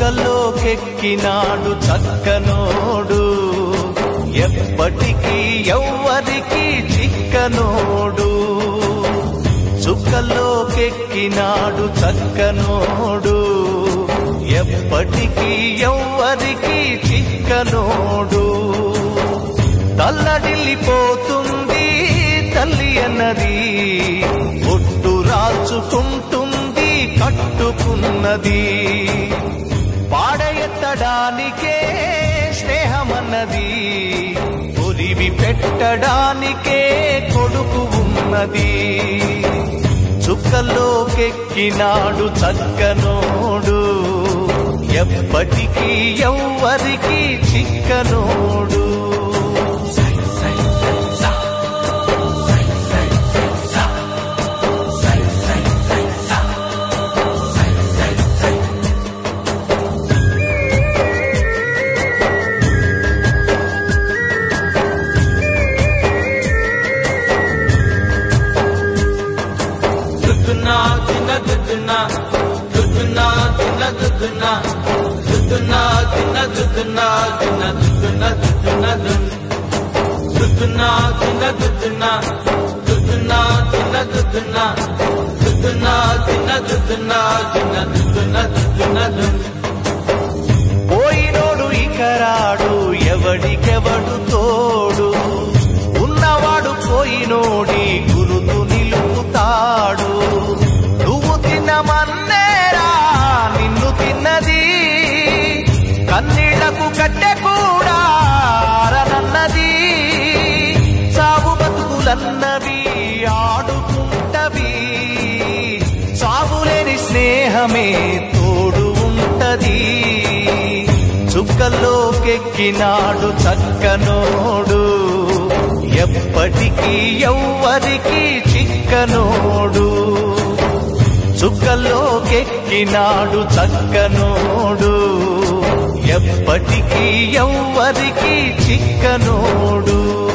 చుక్కలోకెక్కినాడు చక్కనోడు ఎప్పటికీ ఎవ్వరికి చిక్కనోడు చుక్కలోకెక్కినాడు చక్కనోడు ఎప్పటికీ ఎవ్వరికి చిక్కనోడు తల్లడిల్లిపోతుంది తల్లి అన్నది ఒట్టు రాచుకుంటుంది కట్టుకున్నది పాడెత్తడానికే స్నేహమన్నది ఒరివి పెట్టడానికే కొడుకు ఉన్నది చుక్కలోకెక్కినాడు చక్కనోడు ఎప్పటికీ ఎవ్వరికి చిక్కనోడు దుద్దునా తిన్న దుద్దునా దుద్దునా తిన్న దుద్దునా దుద్దునా తిన్న దుద్దునా తిన్న దుద్దునా దుద్దునా దుద్దునా తిన్న దుద్దునా దుద్దునా తిన్న దుద్దునా దుద్దునా తిన్న దుద్దునా తిన్న దుద్దునా దుద్దునా పోయినోడు ఇకరాడు ఎవడికెవడు తోడు ఉన్నవాడు పోయినోడి గురుతు నిలుపుతాడు నువ్వు తిన్నమన్నేరా నిన్ను తిన్నది కన్నీళ్లకు కట్టె కూడా ఆరనన్నది సాగు బతుకులన్నవి ఆడుకుంటవి సాగులేని స్నేహమే తోడు ఉంటది చుక్కల్లోకెక్కినాడు చక్కనోడు ఎప్పటికీ ఎవ్వరికి చిక్కనోడు చుక్కల్లోకెక్కినాడు చక్కనోడు ఎప్పటికీ ఎవ్వరికి చిక్కనోడు